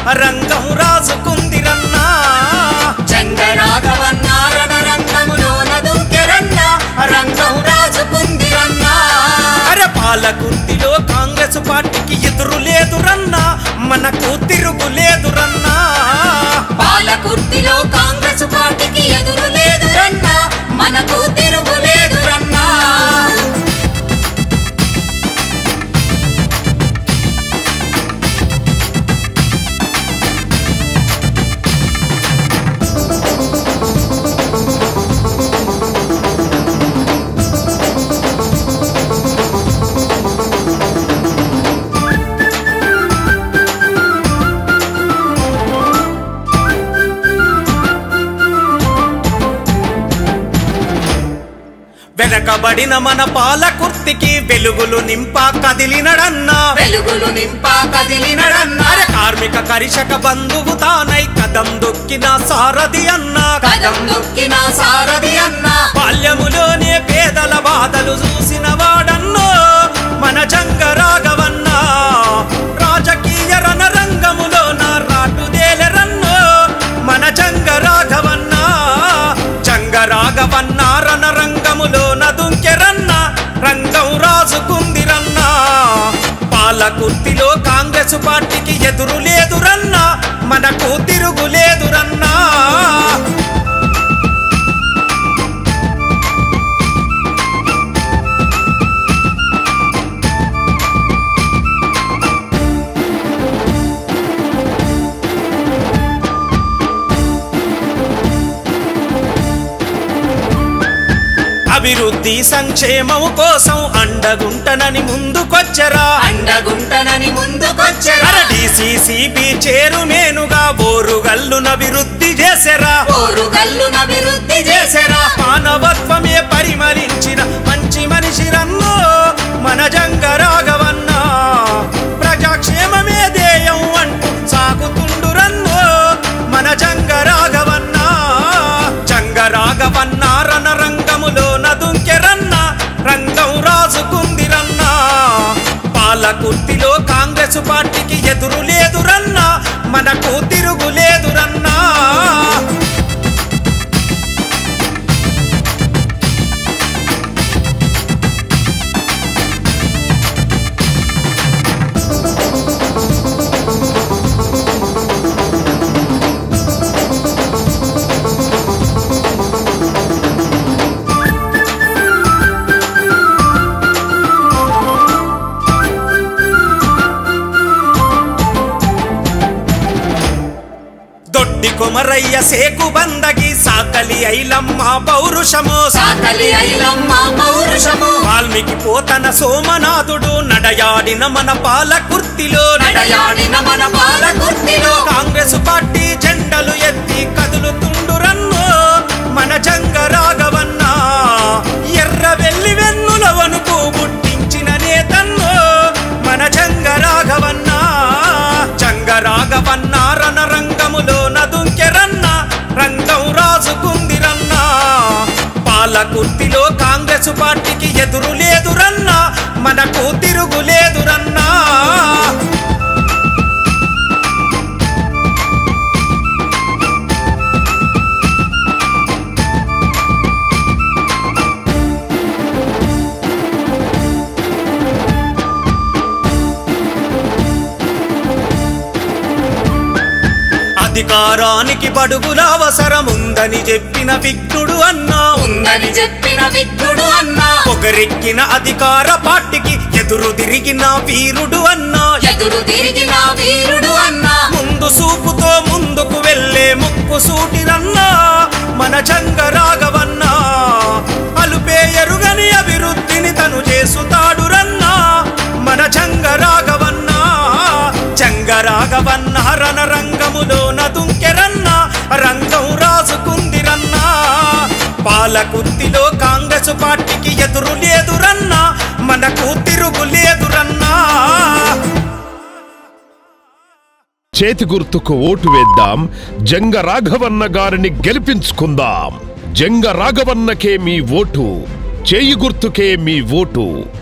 రంగం రాజుకుందిరన్నా చంద్రరాఘవన్నారణ రంగములోన దుంకెరన్న రంగం రాజుకుందిరన్నా అరే పాలకుర్తిలో కాంగ్రెస్ పార్టీకి ఎదురు లేదురన్నా మనకు తిరుగు లేదురన్నా పాలకుర్తిలో కాంగ్రెస్ పార్టీకి ఎదురు లేదు రన్నా మనకు తిరుగు లేదు రన్నా వెనకబడిన మన పాలకుర్తికి వెలుగులు నింప కదిలినడన్నా వెలుగులు నింపా కదిలినడన్నా అరే కార్మిక కరిషక బంధువు తానై కదం దొక్కిన సారథి అన్నా కదం నొక్కిన సారథి అన్నా బాల్యములోనే పేదల బాధలు చూసిన వాడన్నో మన జంగ రాఘవన్న రాజకీయ రణరంగములో నా రాటుదేలరన్నో మన జంగ రాఘవన్న జంగ రాఘవన్న రణరంగములో నదుంకెరన్న రంగం రాజుకుందిరన్న పాలకుర్తిలో కాంగ్రెస్ పార్టీకి ఎదురు లేదురన్నా మనకు తిరుగు లేదురన్నా అభివృద్ధి సంక్షేమం కోసం అండగుంటనని ముందుకొచ్చరా అండగుంటనని ముందుకొచ్చరా అర డిసిసిబి చేరుమేనుగా బోరుగల్లున అభివృద్ధి చేసెరా పోరుగల్లున అభివృద్ధి చేసరా మానవత్వమే పరిమళించిన మంచి మనిషి రన్నో మన జంగ రాఘవన్న ప్రజాక్షేమమే ధ్యేయం అంటూ సాగుతుండు రన్నో మన జంగ రాఘవన్న జంగ రాఘవన్న రణరంగములో నదుంకెరన్న రంగం రాజుకుందిరన్న పాలకుర్తిలో కాంగ్రెస్ పార్టీకి ఎదురు లేదురన్నా మనకు తిరుగు లేదురన్నా దొడ్డి కొమరయ్య సేకు బందగి సాకలి ఐలమ్మ పౌరుషము సాకలి ఐలమ్మ పౌరుషము వాల్మీకి పోతన సోమనాథుడు నడయాడిన మన పాలకుర్తిలో నడయాడిన మన పాలకుర్తిలో కాంగ్రెస్ పార్టీ జెండలు ఎత్తి కదులుతుండురన్నో మన జంగ రాఘవన్న ఎర్ర వెల్లి వెన్నుల వణుకు పుట్టించిన నేతన్నో మన జంగ రాఘవన్న జంగ రాఘవన్న రణరంగములో నదుంకెరన్న రంగం రాజుకుందిరన్న పాలకుర్తిలో కాంగ్రెస్ పార్టీకి ఎదురు లేదురన్నా మనకు తిరుగు లేదురన్నా అధికారానికి బడుగుల అవసరముందని చెప్పిన విఘ్నుడు అన్నా ఉందని చెప్పిన విఘ్నుడు అన్నా పొగరెక్కిన అధికార పార్టీకి ఎదురు తిరిగిన వీరుడు అన్నా ఎదురు తిరిగిన వీరుడు అన్నా ముందు సూపుతో ముందుకు వెళ్ళే ముక్కు సూటిరన్నా మన జంగ రాఘవన్నా అలుపే ఎరుగని అభివృద్ధిని తను చేసుతాడు రన్నా మన జంగ రాఘవన్నా జంగ రాఘవన్న రణరంగములో నదుంకెరన్న రంగం రాజుకుందిరన్నా పాలకుర్తిలో కాంగ్రెస్ పార్టీకి ఎదురు లేదురన్నా మనకు తిరుగు లేదురన్నా చేతి గుర్తుకు ఓటు వేద్దాం జంగ రాఘవన్న గారిని గెలిపించుకుందాం జంగ రాఘవన్నకే మీ ఓటు చేయి గుర్తుకే మీ ఓటు